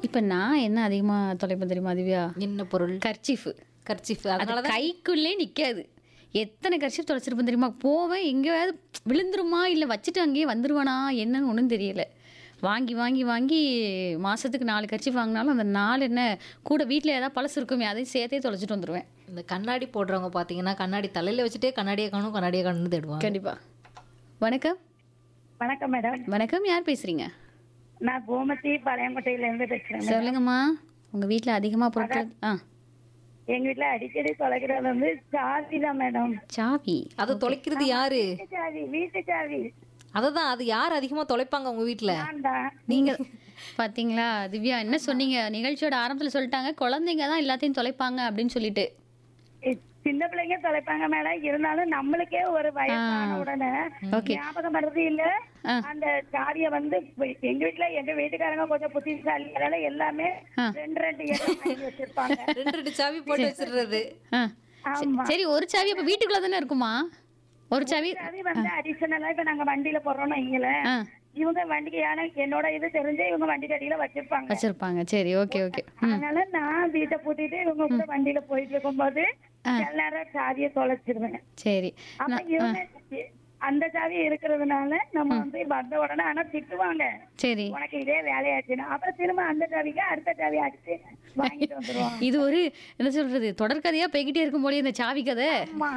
இப்ப நான் என்ன அதிகமா தொலைப்பேன் தெரியுமா திவ்யா என்ன பொருள் கர்ச்சீஃப் கர்ச்சிஃப் அது அதனால தான் கைக்குள்ளே நிக்காது எத்தனை கர்ச்சீஃப் தொலைச்சிருப்பேன் தெரியுமா போவேன் எங்கேயாவது விழுந்துருமா இல்லை வச்சுட்டு அங்கேயே வந்துருவானா என்னன்னு ஒன்றும் தெரியல வாங்கி வாங்கி வாங்கி மாசத்துக்கு நாலு கர்ச்சீஃப் வாங்கினாலும் அந்த நாலு என்ன கூட வீட்டில் ஏதாவது பழசு இருக்குமே அதையும் சேர்த்தே தொலைச்சிட்டு வந்துடுவேன் இந்த கண்ணாடி போடுறவங்க பார்த்தீங்கன்னா கண்ணாடி தலையில வச்சுட்டே கண்ணாடியை காணும் கண்ணாடியை காணும்னு தேடுவாங்க கண்டிப்பா வணக்கம் வணக்கம் மேடம் வணக்கம் யார் பேசுறீங்க நான் கோமதி பாளையங்கோட்டையில இருந்து பேசுறேன் மேடம். சொல்லுங்கம்மா உங்க வீட்ல அதிகமா பொருட்கள் ஆ எங்க வீட்ல அடிக்கடி தொலைக்கிறது வந்து சாவி தான் மேடம் சாவி அதை தொலைக்கிறது யாரு வீட்டு சாவி வீட்டு சாவி அதை தான் அது யார் அதிகமா தொலைப்பாங்க உங்க வீட்ல நான் தான் நீங்க பாத்தீங்களா திவ்யா என்ன சொன்னீங்க நிகழ்ச்சியோட ஆரம்பத்துல சொல்லிட்டாங்க குழந்தைங்க தான் எல்லாத்தையும் தொலைப்பாங்க அப்படின்னு சொல்லிட்டு இ- சின்ன பிள்ளைங்க தொலைப்பாங்க மேடம் இருந்தாலும் நம்மளுக்கே ஒரு வயசான உடனே Okay. ஞாபகம் பண்றது இல்ல ஆ. அந்த சாவிய வந்து இப்ப எங்க வீட்ல எங்க வீட்டுக்காரங்க கொஞ்சம் புத்திசாலி அதனால எல்லாமே ஆ. ரெண்டு ரெண்டு இடம் வாங்கி வச்சிருப்பாங்க ரெண்டு ரெண்டு சாவி போட்டு வச்சிடுறது ஆ. ஆமா சரி ஒரு சாவி அப்ப வீட்டுக்குள்ள தானே இருக்குமா ஒரு சாவி சாவி வந்து அடிஷனலா இப்ப நாங்க வண்டியில போடுறோம்னு வைங்களேன் ஆ. இவங்க வண்டிக்கு ஏன்னா என்னோட இது தெரிஞ்சு இவங்க வண்டி அடியில வச்சிருப்பாங்க வச்சிருப்பாங்க சரி ஓகே ஓகே அதனால நான் வீட்டை பூட்டிட்டு இவங்க கூட வண்டியில போயிட்டு இருக்கும்போது எல்லாரும் சாவியை தொலைச்சிருவேன் சரி அப்ப இவங்க அந்த சாவி இருக்கிறதுனால நம்ம வந்து வந்த உடனே ஆனா திட்டுவாங்க சரி உனக்கு இதே வேலையாச்சுன்னு அப்புறம் திரும்ப அந்த சாவிக்கு அடுத்த சாவி அடிச்சு வாங்கிட்டு வந்துருவாங்க இது ஒரு என்ன சொல்றது தொடர்கதையா போய்கிட்டே இருக்கும் போலயே இந்த சாவி கதை ஆமா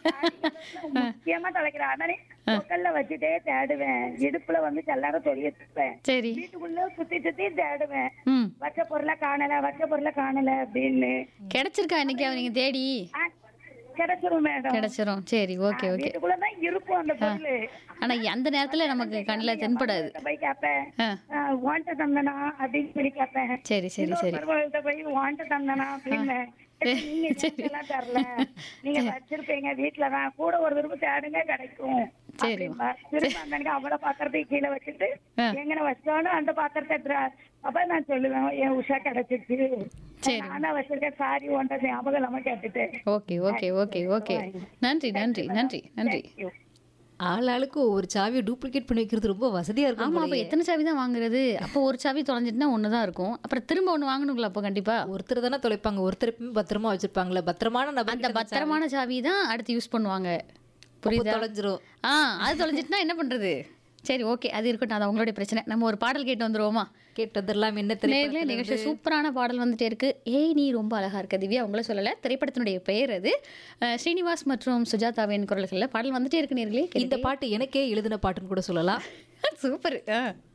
முக்கியமா தொலைக்கிறேன் அதனாலே பொக்கல்ல வச்சுட்டே தேடுவேன் இடுப்புல வந்து எல்லாரும் சொல்லி வச்சிருப்பேன் சரி வீட்டுக்குள்ள சுத்தி சுத்தி தேடுவேன் ம் வச்ச பொருளை காணல வச்ச பொருளை காணல அப்படின்னு கிடைச்சிருக்கா இன்னைக்கு நீங்க தேடி ஆ, கிடைச்சிரும் மேடம் கிடைச்சிரும் சரி ஓகே ஓகே வீட்டுக்குள்ளதான் இருக்கும் அந்த பொருள் ஆனா அந்த நேரத்துல நமக்கு கண்ணில் தென்படாது போய் கேப்பேன் ஆ வாண்ட தந்தனா அப்படின்னு சொல்லி கேப்பேன் சரி சரி சரி மருமகள்கிட்ட போய் வாண்ட தந்தனா அப்படின்னு நீங்க எல்லாம் தரல நீங்க வச்சிருப்பீங்க வீட்டுலதான் கூட ஒரு விருப்பம் தேடுங்க கிடைக்கும் சரி. அப்படிம்பா. திரும்ப அந்த அன்னைக்கு அவளை பாத்திரத்தையும் கீழே வச்சுட்டு ஆ. எங்கன வச்சாலும் அந்த பாத்திரத்தை எடுத்துறா. அப்ப நான் சொல்லுவேன் என் உஷா கிடைச்சிருச்சு சரி. நானா வச்சிருக்கேன் சாரி ஒன்ற ஞாபகம் இல்லாம கேட்டுட்டு ஓகே ஓகே ஓகே ஓகே நன்றி நன்றி நன்றி நன்றி ஆள் ஆளுக்கு ஒவ்வொரு சாவியை டூப்ளிகேட் பண்ணி வைக்கிறது ரொம்ப வசதியா இருக்கும் ஆமா அப்ப போலயே. எத்தனை சாவி தான் வாங்குறது அப்போ ஒரு சாவி தொலைஞ்சிட்டுனா ஒன்று தான் இருக்கும் அப்புறம் திரும்ப ஒன்று வாங்கணுங்களா அப்போ கண்டிப்பா ஒருத்தர் தானே தொலைப்பாங்க ஒருத்தர் எப்பவுமே பத்திரமா வச்சிருப்பாங்களே பத்திரமான நபர் அந்த பத்திரமான சாவி தான் அடுத்து யூஸ் பண்ணுவாங்க புரியுதா தொலைஞ்சிரும் ஆ அது தொலைஞ்சிட்டுனா என்ன பண்றது சரி ஓகே அது இருக்கட்டும் அது அவங்களுடைய பிரச்சனை நம்ம ஒரு பாடல் கேட்டு வந்துருவோமா கேட்டதெல்லாம் என்ன நேர்களே தெரியும் நிகழ்ச்சி சூப்பரான பாடல் வந்துட்டே இருக்கு ஏய் நீ ரொம்ப அழகா இருக்க திவ்யா உங்கள சொல்லல திரைப்படத்தினுடைய பெயர் அது அஹ், ஸ்ரீனிவாஸ் மற்றும் சுஜாதாவின் குரல்களில் பாடல் வந்துட்டே இருக்கு நேர்களே இந்த பாட்டு எனக்கே எழுதின பாட்டுன்னு கூட சொல்லலாம் சூப்பர் ஆ